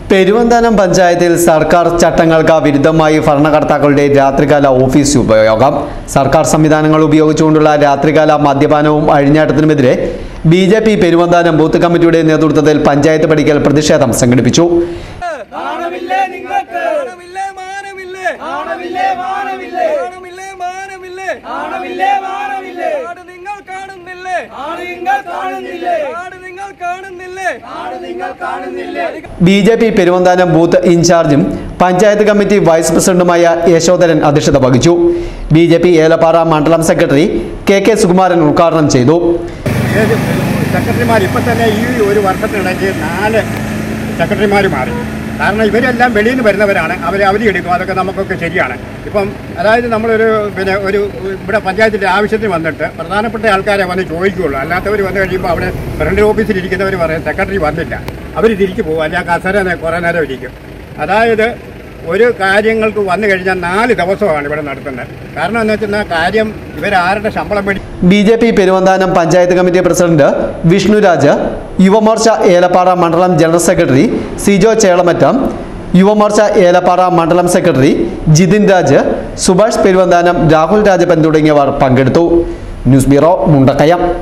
പെരുവന്താനം പഞ്ചായത്തിൽ സർക്കാർ ചട്ടങ്ങൾക്ക് വിരുദ്ധമായി ഭരണകർത്താക്കളുടെ രാത്രികാല ഓഫീസ് ഉപയോഗം സർക്കാർ സംവിധാനങ്ങൾ ഉപയോഗിച്ചുകൊണ്ടുള്ള രാത്രികാല മദ്യപാനവും അഴിഞ്ഞാട്ടത്തിനുമെതിരെ B J P Peruvanthanam booth കമ്മിറ്റിയുടെ നേതൃത്വത്തിൽ പഞ്ചായത്ത് പടിക്കൽ പ്രതിഷേധം സംഘടിപ്പിച്ചു നാണമില്ലേ നിങ്ങൾക്ക് നാണമില്ലേ മാനമില്ലേ നാണമില്ലേ മാനമില്ലേ നാണമില്ലേ മാനമില്ലേ നാണമില്ലേ മാനമില്ലേ നാട് നിങ്ങൾ കാണുന്നില്ലേ നാട് നിങ്ങൾ കാണുന്നില്ലേ നാട് നിങ്ങൾ കാണുന്നില്ലേ നാട് നിങ്ങൾ കാണുന്നില്ലേ B J P Peruvanthanam booth ഇൻചാർജും പഞ്ചായത്ത് കമ്മിറ്റി വൈസ് പ്രസിഡന്റുമായ യശോധരൻ അധ്യക്ഷത വഹിച്ചു ബി ജെ പി ഏലപ്പാറ മണ്ഡലം സെക്രട്ടറി കെ കെ സുകുമാരൻ ഉദ്ഘാടനം ചെയ്തു ഏത് സെക്രട്ടറിമാർ ഇപ്പം തന്നെ ഈ ഒരു വർഷത്തിനിടയ്ക്ക് നാല് സെക്രട്ടറിമാർ മാറി കാരണം ഇവരെല്ലാം വെളിയിൽ നിന്ന് വരുന്നവരാണ് അവർ അവധി എടുക്കും അതൊക്കെ നമുക്കൊക്കെ ശരിയാണ് ഇപ്പം അതായത് നമ്മളൊരു പിന്നെ ഒരു ഇവിടെ പഞ്ചായത്തിൻ്റെ ആവശ്യത്തിന് വന്നിട്ട് പ്രധാനപ്പെട്ട ആൾക്കാരെ വന്ന് ചോദിക്കുകയുള്ളൂ അല്ലാത്തവർ വന്നു കഴിയുമ്പോൾ അവിടെ പ്രസിഡന്റ് ഓഫീസിൽ ഇരിക്കുന്നവർ പറയും സെക്രട്ടറി വന്നില്ല അവർ തിരിച്ചു പോകും അല്ലെങ്കിൽ കസര കുറേ നേരം ഇരിക്കും അതായത് ഒരു കാര്യങ്ങൾക്ക് വന്നു കഴിഞ്ഞാൽ നാല് ദിവസമാണ് ഇവിടെ നടത്തുന്നത് കാരണം എന്ന് വെച്ചാൽ കാര്യം ഇവരാരുടെ ശമ്പളം മേടി B J P Peruvanthanam panchayat committee president Vishnuraj Yuvamorcha Elappara മണ്ഡലം ജനറൽ സെക്രട്ടറി സിജോ ചേളമറ്റം യുവമോർച്ച ഏലപ്പാറ മണ്ഡലം സെക്രട്ടറി ജിതിൻ രാജ് സുഭാഷ് പെരുവന്താനം രാഹുൽ രാജപ്പൻ തുടങ്ങിയവർ പങ്കെടുത്തു ന്യൂസ് ബ്യൂറോ മുണ്ടക്കയം